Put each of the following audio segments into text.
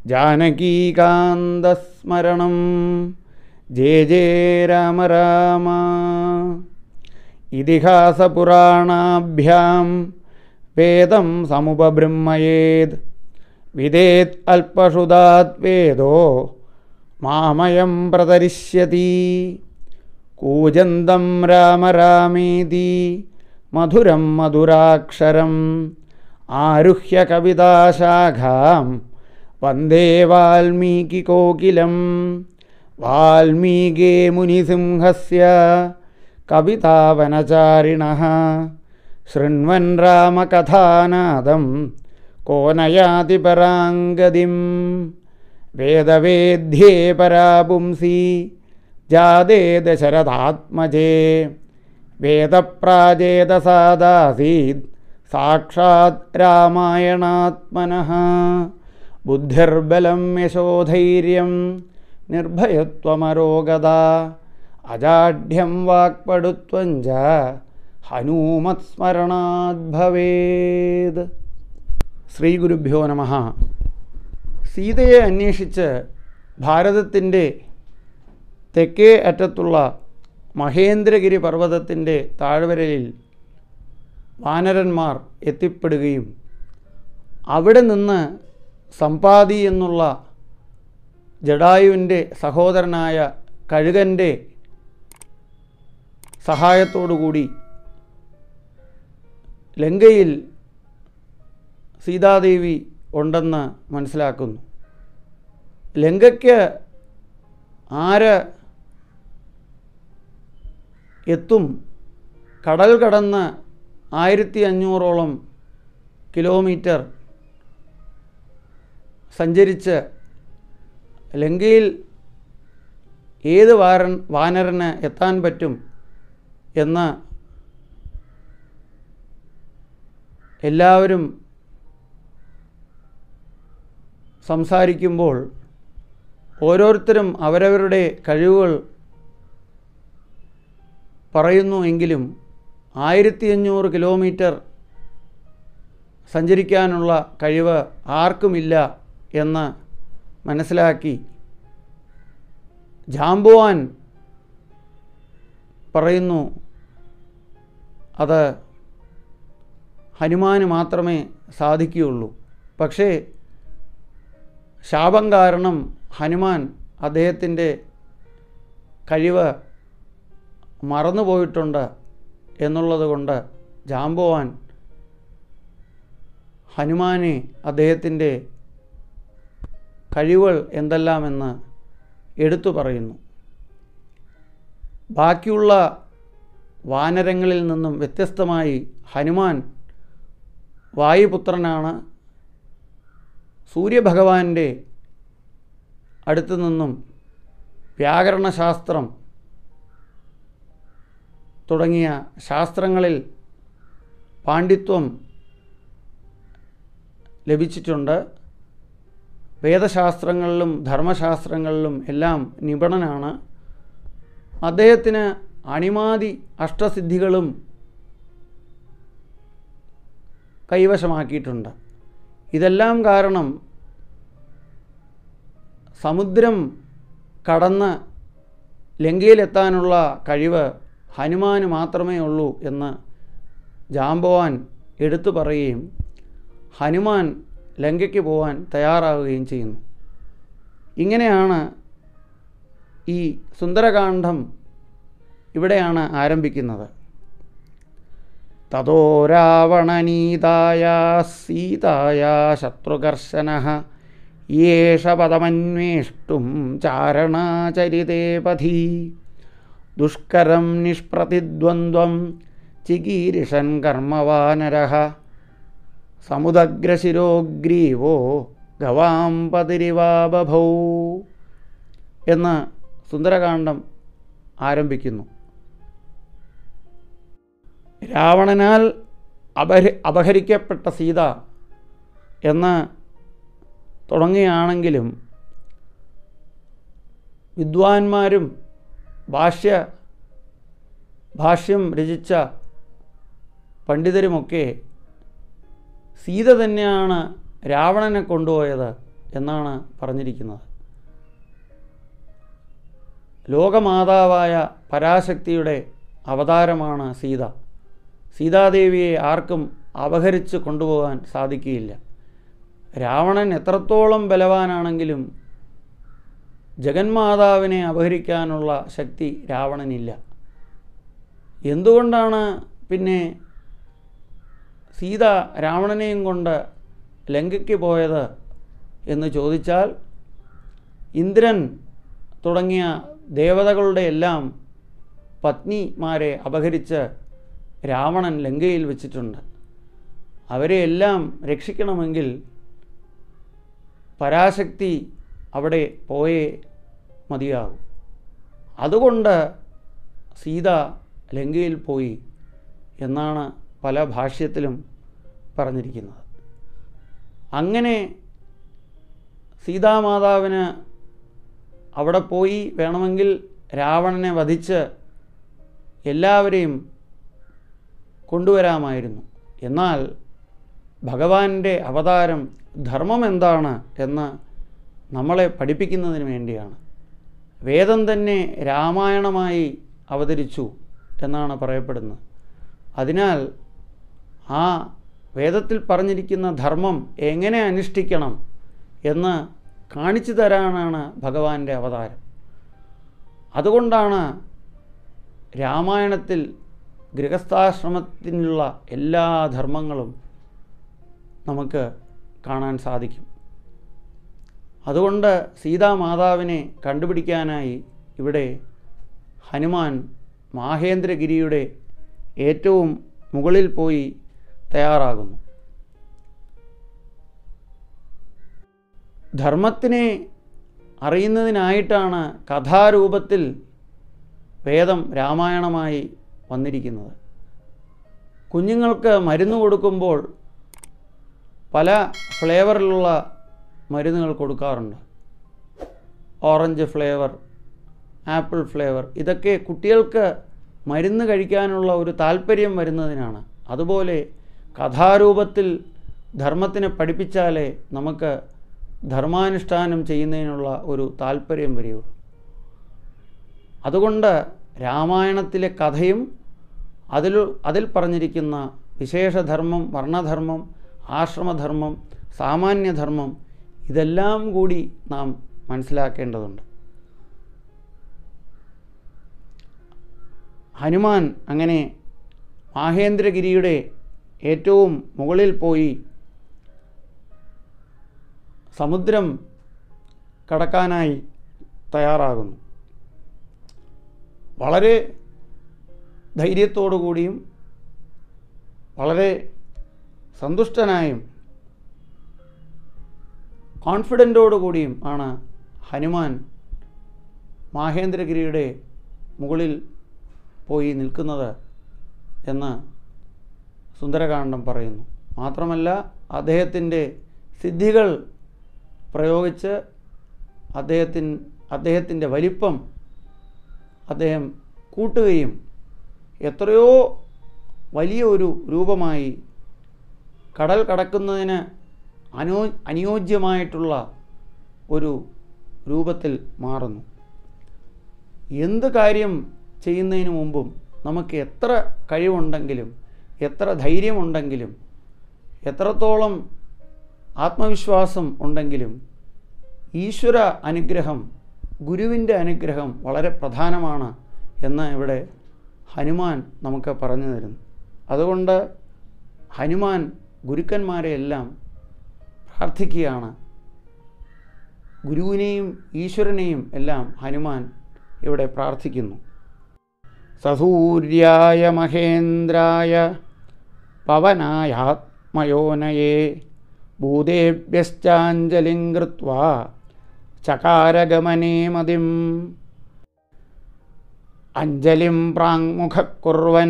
ജാനകീകാന്തസ്മരണം ജയ ജയ രാമ രാമ ഇതിഹാസപുരാണാഭ്യാം വേദം സമുപബ്രഹ്മയേത് വിദേത് അല്പഷുതാത് വേദോ മാമയം പ്രതരിഷ്യതി കൂജന്തം രാമ രാമേതി മധുരം മധുരാക്ഷരം ആരുഹ്യ കവിതാശാഖാം വന്ദേ വാൽമീകികോകിലം വാൽമീകേ മുനിസിംഹസ്യ കവിതാവനചാരിണः ശൃണ്വൻ രാമകഥാനാദം കോനയാതി പരാംഗതിം വേദവേദ്യേ പരാപുംസി ജാതേ ദശരഥാത്മജേ വേദപ്രാജേതസാദാസീത് സാക്ഷാത് രാമായണാത്മനഃ ബുദ്ധിർബലം യശോധൈര്യം നിർഭയത്വമരോഗത അജാഢ്യം വാക്പടുത്വം ച ഹനൂമത്സ്മരണാത് ഭവേത് ശ്രീ ഗുരുഭ്യോ നമ സീതയെ അന്വേഷിച്ച് ഭാരതത്തിൻ്റെ തെക്കേ അറ്റത്തുള്ള മഹേന്ദ്രഗിരി പർവ്വതത്തിൻ്റെ താഴ്വരയിൽ വാനരന്മാർ എത്തിപ്പെടുകയും അവിടെ നിന്ന് സമ്പാദി എന്നുള്ള ജഡായുവിൻ്റെ സഹോദരനായ കഴുകൻ്റെ സഹായത്തോടുകൂടി ലങ്കയിൽ സീതാദേവി ഉണ്ടെന്ന് മനസ്സിലാക്കുന്നു ലങ്കയ്ക്ക് ആര് എത്തും കടൽ കടന്ന് ആയിരത്തി അഞ്ഞൂറോളം കിലോമീറ്റർ സഞ്ചരിച്ച് ലങ്കയിൽ ഏത് വാരൻ വാനരന് എത്താൻ പറ്റും എന്ന് എല്ലാവരും സംസാരിക്കുമ്പോൾ ഓരോരുത്തരും അവരവരുടെ കഴിവുകൾ പറയുന്നു എങ്കിലും ആയിരത്തി അഞ്ഞൂറ് കിലോമീറ്റർ സഞ്ചരിക്കാനുള്ള കഴിവ് ആർക്കുമില്ല എന്ന് മനസ്സിലാക്കി ജാംബുവാൻ പറയുന്നു അത് ഹനുമാന് മാത്രമേ സാധിക്കുകയുള്ളൂ പക്ഷേ ശാപം കാരണം ഹനുമാൻ അദ്ദേഹത്തിൻ്റെ കഴിവ് മറന്നുപോയിട്ടുണ്ട് എന്നുള്ളത് കൊണ്ട് ജാംബവാൻ ഹനുമാനെ അദ്ദേഹത്തിൻ്റെ കഴിവുകൾ എന്തെല്ലാമെന്ന് എടുത്തു പറയുന്നു ബാക്കിയുള്ള വാനരങ്ങളിൽ നിന്നും വ്യത്യസ്തമായി ഹനുമാൻ വായുപുത്രനാണ് സൂര്യഭഗവാന്റെ അടുത്തു നിന്നും വ്യാകരണശാസ്ത്രം തുടങ്ങിയ ശാസ്ത്രങ്ങളിൽ പാണ്ഡിത്വം ലഭിച്ചിട്ടുണ്ട് വേദശാസ്ത്രങ്ങളിലും ധർമ്മശാസ്ത്രങ്ങളിലും എല്ലാം നിപുണനാണ് അദ്ദേഹത്തിന് അണിമാതി അഷ്ടസിദ്ധികളും കൈവശമാക്കിയിട്ടുണ്ട് ഇതെല്ലാം കാരണം സമുദ്രം കടന്ന് ലങ്കയിലെത്താനുള്ള കഴിവ് ഹനുമാന് മാത്രമേ ഉള്ളൂ എന്ന് ജാംബവാൻ എടുത്തു പറയുകയും ഹനുമാൻ ലങ്കയ്ക്ക് പോകാൻ തയ്യാറാവുകയും ചെയ്യുന്നു ഇങ്ങനെയാണ് ഈ സുന്ദരകാന്ഡം ഇവിടെയാണ് ആരംഭിക്കുന്നത് തതോ രാവണനീതായ സീതായ ശത്രുകർശന യേഷ പദമന്വേഷ്ടും ചാരണാചരിതേ പഥി ദുഷ്കരം നിഷ്പ്രതിദ്വന്ദ്വം ചികീരിഷൻ കർമ്മവാനര സമുദഗ്രശിരോഗ്രീവോ ഗവാം പതിരിവാബഭൗ എന്ന് സുന്ദരകാന്ഡം ആരംഭിക്കുന്നു രാവണനാൽ അപഹ അപഹരിക്കപ്പെട്ട സീത എന്ന് തുടങ്ങുകയാണെങ്കിലും വിദ്വാൻമാരും ഭാഷ്യ ഭാഷ്യം രചിച്ച പണ്ഡിതരുമൊക്കെ സീത തന്നെയാണ് രാവണനെ കൊണ്ടുപോയത് എന്നാണ് പറഞ്ഞിരിക്കുന്നത് ലോകമാതാവായ പരാശക്തിയുടെ അവതാരമാണ് സീത സീതാദേവിയെ ആർക്കും അപഹരിച്ച് കൊണ്ടുപോകാൻ സാധിക്കുകയില്ല രാവണൻ എത്രത്തോളം ബലവാനാണെങ്കിലും ജഗന്മാതാവിനെ അപഹരിക്കാനുള്ള ശക്തി രാവണനില്ല എന്തുകൊണ്ടാണ് പിന്നെ സീത രാവണനെയും കൊണ്ട് ലങ്കയ്ക്ക് പോയത് എന്ന് ചോദിച്ചാൽ ഇന്ദ്രൻ തുടങ്ങിയ ദേവതകളുടെ എല്ലാം പത്നിമാരെ അപഹരിച്ച് രാവണൻ ലങ്കയിൽ വെച്ചിട്ടുണ്ട് അവരെ എല്ലാം രക്ഷിക്കണമെങ്കിൽ പരാശക്തി അവിടെ പോയേ മതിയാകും അതുകൊണ്ട് സീത ലങ്കയിൽ പോയി എന്നാണ് പല ഭാഷ്യത്തിലും പറഞ്ഞിരിക്കുന്നത് അങ്ങനെ സീതാമാതാവിന് അവിടെ പോയി വേണമെങ്കിൽ രാവണനെ വധിച്ച് എല്ലാവരെയും കൊണ്ടുവരാമായിരുന്നു എന്നാൽ ഭഗവാന്റെ അവതാരം ധർമ്മം എന്താണ് എന്ന് നമ്മളെ പഠിപ്പിക്കുന്നതിന് വേണ്ടിയാണ് വേദം തന്നെ രാമായണമായി അവതരിച്ചു എന്നാണ് പറയപ്പെടുന്നത് അതിനാൽ ആ വേദത്തിൽ പറഞ്ഞിരിക്കുന്ന ധർമ്മം എങ്ങനെ അനുഷ്ഠിക്കണം എന്ന് കാണിച്ചു തരാനാണ് ഭഗവാന്റെ അവതാരം അതുകൊണ്ടാണ് രാമായണത്തിൽ ഗൃഹസ്ഥാശ്രമത്തിനുള്ള എല്ലാ ധർമ്മങ്ങളും നമുക്ക് കാണാൻ സാധിക്കും അതുകൊണ്ട് സീതാമാതാവിനെ കണ്ടുപിടിക്കാനായി ഇവിടെ ഹനുമാൻ മാഹേന്ദ്രഗിരിയുടെ ഏറ്റവും മുകളിൽ പോയി തയ്യാറാകുന്നു ധർമ്മത്തിനെ അറിയുന്നതിനായിട്ടാണ് കഥാരൂപത്തിൽ വേദം രാമായണമായി വന്നിരിക്കുന്നത് കുഞ്ഞുങ്ങൾക്ക് മരുന്ന് കൊടുക്കുമ്പോൾ പല ഫ്ലേവറിലുള്ള മരുന്നുകൾ കൊടുക്കാറുണ്ട് ഓറഞ്ച് ഫ്ലേവർ ആപ്പിൾ ഫ്ലേവർ ഇതൊക്കെ കുട്ടികൾക്ക് മരുന്ന് കഴിക്കാനുള്ള ഒരു താല്പര്യം വരുന്നതിനാണ് അതുപോലെ കഥാരൂപത്തിൽ ധർമ്മത്തിനെ പഠിപ്പിച്ചാലേ നമുക്ക് ധർമാനുഷ്ഠാനം ചെയ്യുന്നതിനുള്ള ഒരു താല്പര്യം വരികയുള്ളൂ അതുകൊണ്ട് രാമായണത്തിലെ കഥയും അതിൽ അതിൽ പറഞ്ഞിരിക്കുന്ന വിശേഷധർമ്മം വർണ്ണധർമ്മം ആശ്രമധർമ്മം സാമാന്യധർമ്മം ഇതെല്ലാം കൂടി നാം മനസ്സിലാക്കേണ്ടതുണ്ട് ഹനുമാൻ അങ്ങനെ മാഹേന്ദ്രഗിരിയുടെ ഏറ്റവും മുകളിൽ പോയി സമുദ്രം കടക്കാനായി തയ്യാറാകുന്നു വളരെ ധൈര്യത്തോടു കൂടിയും വളരെ സന്തുഷ്ടനായും കോൺഫിഡൻറ്റോടു കൂടിയും ആണ് ഹനുമാൻ മാഹേന്ദ്രഗിരിയുടെ മുകളിൽ പോയി നിൽക്കുന്നത് എന്ന് സുന്ദരകാന്ഡം പറയുന്നു മാത്രമല്ല അദ്ദേഹത്തിൻ്റെ സിദ്ധികൾ പ്രയോഗിച്ച് അദ്ദേഹത്തിൻ അദ്ദേഹത്തിൻ്റെ വലിപ്പം അദ്ദേഹം കൂട്ടുകയും എത്രയോ വലിയ ഒരു രൂപമായി കടൽ കടക്കുന്നതിന് അനു അനുയോജ്യമായിട്ടുള്ള ഒരു രൂപത്തിൽ മാറുന്നു എന്ത് കാര്യം ചെയ്യുന്നതിന് മുമ്പും നമുക്ക് എത്ര കഴിവുണ്ടെങ്കിലും എത്ര ധൈര്യമുണ്ടെങ്കിലും എത്രത്തോളം ആത്മവിശ്വാസം ഉണ്ടെങ്കിലും ഈശ്വര അനുഗ്രഹം ഗുരുവിൻ്റെ അനുഗ്രഹം വളരെ പ്രധാനമാണ് എന്ന് ഇവിടെ ഹനുമാൻ നമുക്ക് പറഞ്ഞു തരുന്നു അതുകൊണ്ട് ഹനുമാൻ ഗുരുക്കന്മാരെയെല്ലാം പ്രാർത്ഥിക്കുകയാണ് ഗുരുവിനെയും ഈശ്വരനെയും എല്ലാം ഹനുമാൻ ഇവിടെ പ്രാർത്ഥിക്കുന്നു സസൂര്യായ മഹേന്ദ്രായ പവനായാത്മയോനയേ ഭൂതേഭ്യശ്ചാഞ്ജലിം കൃത്വാ ചകാരഗമനേ മതിം അഞ്ജലിം പ്രാങ്മുഖക്കുർവൻ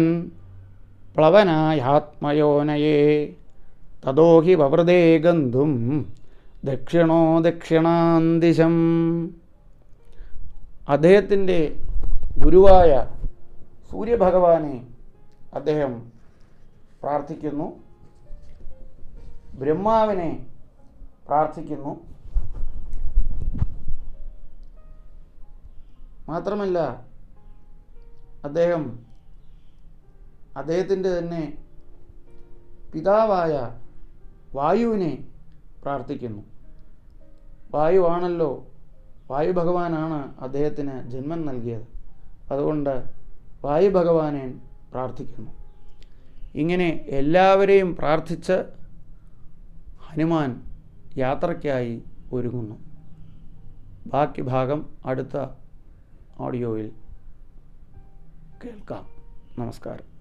പ്ലവനായാത്മയോനയേ തതോ ഹി വവൃതേ ഗന്ധും ദക്ഷിണോ ദക്ഷിണാന്തിശം അദ്ദേഹത്തിൻ്റെ ഗുരുവായ സൂര്യഭഗവാനെ അദ്ദേഹം പ്രാർത്ഥിക്കുന്നു ബ്രഹ്മാവിനെ പ്രാർത്ഥിക്കുന്നു മാത്രമല്ല അദ്ദേഹം അദ്ദേഹത്തിൻ്റെ തന്നെ പിതാവായ വായുവിനെ പ്രാർത്ഥിക്കുന്നു വായുവാണല്ലോ വായു ഭഗവാനാണ് അദ്ദേഹത്തിന് ജന്മം നൽകിയത് അതുകൊണ്ട് വായു ഭഗവാനെ പ്രാർത്ഥിക്കുന്നു ഇങ്ങനെ എല്ലാവരെയും പ്രാർത്ഥിച്ച് ഹനുമാൻ യാത്രയ്ക്കായി ഒരുങ്ങുന്നു ബാക്കി ഭാഗം അടുത്ത ഓഡിയോയിൽ കേൾക്കാം നമസ്കാരം